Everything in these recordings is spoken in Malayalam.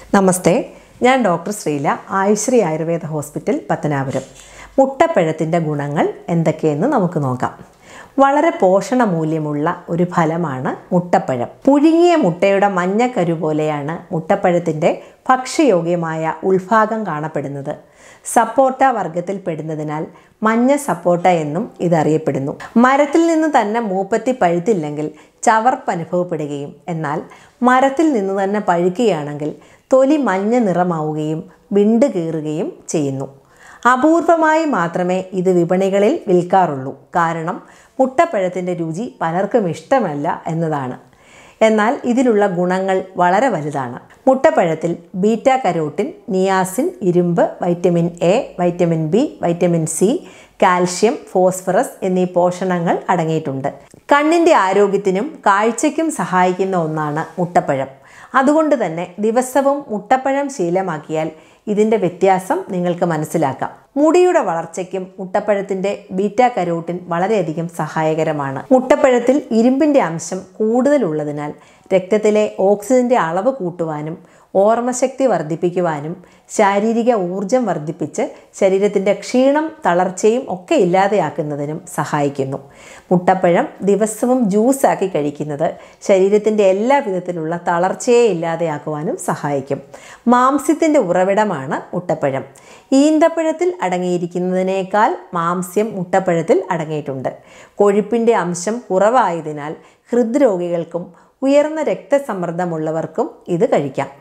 നമസ്തേ ഞാൻ ഡോക്ടർ ശ്രീല ആയുശ്രീ ആയുർവേദ ഹോസ്പിറ്റൽ പത്തനാപുരം മുട്ടപ്പഴത്തിൻ്റെ ഗുണങ്ങൾ എന്തൊക്കെയെന്ന് നമുക്ക് നോക്കാം വളരെ പോഷണ മൂല്യമുള്ള ഒരു ഫലമാണ് മുട്ടപ്പഴം പുഴുങ്ങിയ മുട്ടയുടെ മഞ്ഞക്കരു പോലെയാണ് മുട്ടപ്പഴത്തിൻ്റെ ഭക്ഷ്യയോഗ്യമായ ഉൾഭാഗം കാണപ്പെടുന്നത് സപ്പോട്ട വർഗത്തിൽ പെടുന്നതിനാൽ മഞ്ഞ സപ്പോട്ട എന്നും ഇതറിയപ്പെടുന്നു മരത്തിൽ നിന്ന് തന്നെ മൂപ്പത്തി പഴുത്തില്ലെങ്കിൽ ചവർപ്പ് അനുഭവപ്പെടുകയും എന്നാൽ മരത്തിൽ നിന്ന് തന്നെ പഴുക്കുകയാണെങ്കിൽ തൊലി മഞ്ഞ നിറമാവുകയും വിണ്ട് കീറുകയും ചെയ്യുന്നു അപൂർവമായി മാത്രമേ ഇത് വിപണികളിൽ വിൽക്കാറുള്ളൂ കാരണം മുട്ടപ്പഴത്തിൻ്റെ രുചി പലർക്കും ഇഷ്ടമല്ല എന്നതാണ് എന്നാൽ ഇതിലുള്ള ഗുണങ്ങൾ വളരെ വലുതാണ് മുട്ടപ്പഴത്തിൽ ബീറ്റ കരോട്ടിൻ നിയാസിൻ ഇരുമ്പ് vitamin A vitamin B vitamin C calcium phosphorus എന്നീ പോഷണങ്ങൾ അടങ്ങിയിട്ടുണ്ട് കണ്ണിൻ്റെ ആരോഗ്യത്തിനും കാഴ്ചയ്ക്കും സഹായിക്കുന്ന ഒന്നാണ് മുട്ടപ്പഴം അതുകൊണ്ട് തന്നെ ദിവസവും മുട്ടപ്പഴം ശീലമാക്കിയാൽ ഇതിൻ്റെ വ്യത്യാസം നിങ്ങൾക്ക് മനസ്സിലാക്കാം മുടിയുടെ വളർച്ചയ്ക്കും മുട്ടപ്പഴത്തിൻ്റെ ബീറ്റ കരോട്ടിൻ വളരെയധികം സഹായകരമാണ് മുട്ടപ്പഴത്തിൽ ഇരുമ്പിൻ്റെ അംശം കൂടുതലുള്ളതിനാൽ രക്തത്തിലെ ഓക്സിജൻ്റെ അളവ് കൂട്ടുവാനും ഓർമ്മശക്തി വർദ്ധിപ്പിക്കുവാനും ശാരീരിക ഊർജം വർദ്ധിപ്പിച്ച് ശരീരത്തിൻ്റെ ക്ഷീണം തളർച്ചയും ഒക്കെ ഇല്ലാതെയാക്കുന്നതിനും സഹായിക്കുന്നു മുട്ടപ്പഴം ദിവസവും ജ്യൂസാക്കി കഴിക്കുന്നത് ശരീരത്തിൻ്റെ എല്ലാ വിധത്തിലുള്ള തളർച്ചയെ ഇല്ലാതെയാക്കുവാനും സഹായിക്കും മാംസ്യത്തിൻ്റെ ഉറവിടമാണ് മുട്ടപ്പഴം ഈന്തപ്പഴത്തിൽ അടങ്ങിയിരിക്കുന്നതിനേക്കാൾ മാംസ്യം മുട്ടപ്പഴത്തിൽ അടങ്ങിയിട്ടുണ്ട് കൊഴുപ്പിൻ്റെ അംശം കുറവായതിനാൽ ഹൃദ്രോഗികൾക്കും ഉയർന്ന രക്തസമ്മർദ്ദമുള്ളവർക്കും ഇത് കഴിക്കാം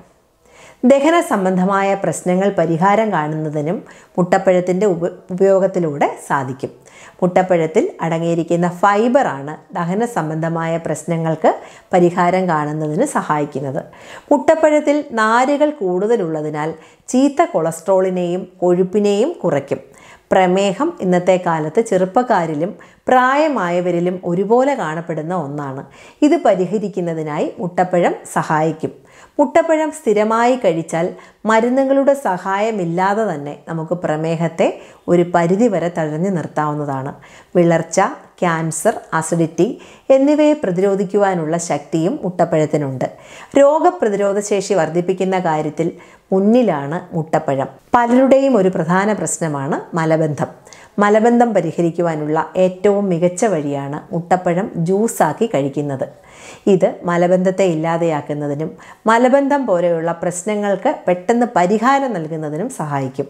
ദഹന സംബന്ധമായ പ്രശ്നങ്ങൾ പരിഹാരം കാണുന്നതിനും മുട്ടപ്പഴത്തിൻ്റെ ഉപ ഉപയോഗത്തിലൂടെ സാധിക്കും മുട്ടപ്പഴത്തിൽ അടങ്ങിയിരിക്കുന്ന ഫൈബറാണ് ദഹന സംബന്ധമായ പ്രശ്നങ്ങൾക്ക് പരിഹാരം കാണുന്നതിന് സഹായിക്കുന്നത് മുട്ടപ്പഴത്തിൽ നാരുകൾ കൂടുതലുള്ളതിനാൽ ചീത്ത കൊളസ്ട്രോളിനെയും കൊഴുപ്പിനെയും കുറയ്ക്കും പ്രമേഹം ഇന്നത്തെ കാലത്ത് ചെറുപ്പക്കാരിലും പ്രായമായവരിലും ഒരുപോലെ കാണപ്പെടുന്ന ഒന്നാണ് ഇത് പരിഹരിക്കുന്നതിനായി മുട്ടപ്പഴം സഹായിക്കും മുട്ടപ്പഴം സ്ഥിരമായി കഴിച്ചാൽ മരുന്നുകളുടെ സഹായമില്ലാതെ തന്നെ നമുക്ക് പ്രമേഹത്തെ ഒരു പരിധിവരെ തഴഞ്ഞു നിർത്താവുന്നതാണ് വിളർച്ച ക്യാൻസർ അസിഡിറ്റി എന്നിവയെ പ്രതിരോധിക്കുവാനുള്ള ശക്തിയും മുട്ടപ്പഴത്തിനുണ്ട് രോഗപ്രതിരോധ ശേഷി വർദ്ധിപ്പിക്കുന്ന കാര്യത്തിൽ മുന്നിലാണ് മുട്ടപ്പഴം പലരുടെയും ഒരു പ്രധാന പ്രശ്നമാണ് മലബന്ധം മലബന്ധം പരിഹരിക്കുവാനുള്ള ഏറ്റവും മികച്ച വഴിയാണ് മുട്ടപ്പഴം ജ്യൂസാക്കി കഴിക്കുന്നത് ഇത് മലബന്ധത്തെ ഇല്ലാതെയാക്കുന്നതിനും മലബന്ധം പോലെയുള്ള പ്രശ്നങ്ങൾക്ക് പെട്ടെന്ന് പരിഹാരം നൽകുന്നതിനും സഹായിക്കും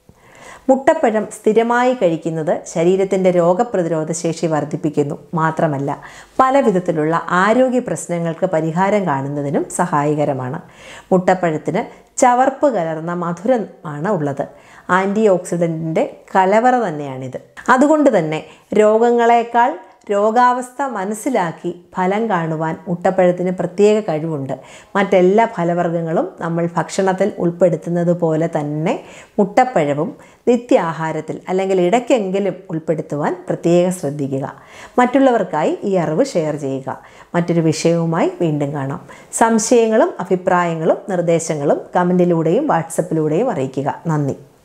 മുട്ടപ്പഴം സ്ഥിരമായി കഴിക്കുന്നത് ശരീരത്തിൻ്റെ രോഗപ്രതിരോധ ശേഷി വർദ്ധിപ്പിക്കുന്നു മാത്രമല്ല പല വിധത്തിലുള്ള ആരോഗ്യ പ്രശ്നങ്ങൾക്ക് പരിഹാരം കാണുന്നതിനും സഹായകരമാണ് മുട്ടപ്പഴത്തിന് ചവർപ്പ് കലർന്ന മധുരമാണ് ഉള്ളത് ആൻറ്റി ഓക്സിഡൻറ്റിൻ്റെ കലവറ തന്നെയാണിത് അതുകൊണ്ട് തന്നെ രോഗങ്ങളെക്കാൾ രോഗാവസ്ഥ മനസ്സിലാക്കി ഫലം കാണുവാൻ മുട്ടപ്പഴത്തിന് പ്രത്യേക കഴിവുണ്ട് മറ്റെല്ലാ ഫലവർഗ്ഗങ്ങളും നമ്മൾ ഭക്ഷണത്തിൽ ഉൾപ്പെടുത്തുന്നത് പോലെ തന്നെ മുട്ടപ്പഴവും നിത്യാഹാരത്തിൽ അല്ലെങ്കിൽ ഇടയ്ക്കെങ്കിലും ഉൾപ്പെടുത്തുവാൻ പ്രത്യേകം ശ്രദ്ധിക്കുക മറ്റുള്ളവർക്കായി ഈ അറിവ് ഷെയർ ചെയ്യുക മറ്റൊരു വിഷയവുമായി വീണ്ടും കാണാം സംശയങ്ങളും അഭിപ്രായങ്ങളും നിർദ്ദേശങ്ങളും കമൻറ്റിലൂടെയും വാട്സപ്പിലൂടെയും അറിയിക്കുക നന്ദി